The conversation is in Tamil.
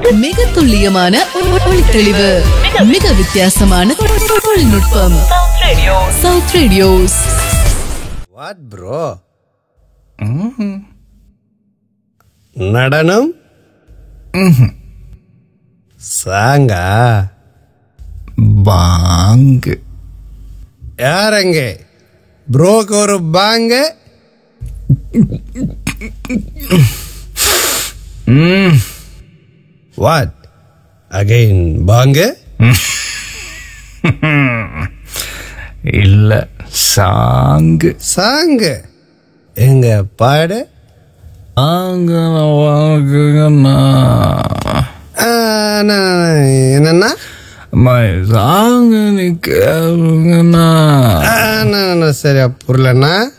மிக துல்லியமான ஒளி தெளிவு மிக வித்தியாசமான தொழில்நுட்பம் சவுத் ரேடியோஸ் வாட் ப்ரோ நடனம் சாங்கா பாங்கு யாரங்க ப்ரோக்கு ஒரு பாங்க வாட் அகைன் பாங்க இல்ல சாங்கு சாங்கு எங்க பாடு வாங்க வாங்குங்கண்ணா ஆ, நான் என்னன்னா அம்மா சாங்கு நீ கேளுங்கண்ணா ஆ, நான் நான் சரியா புரியலண்ணா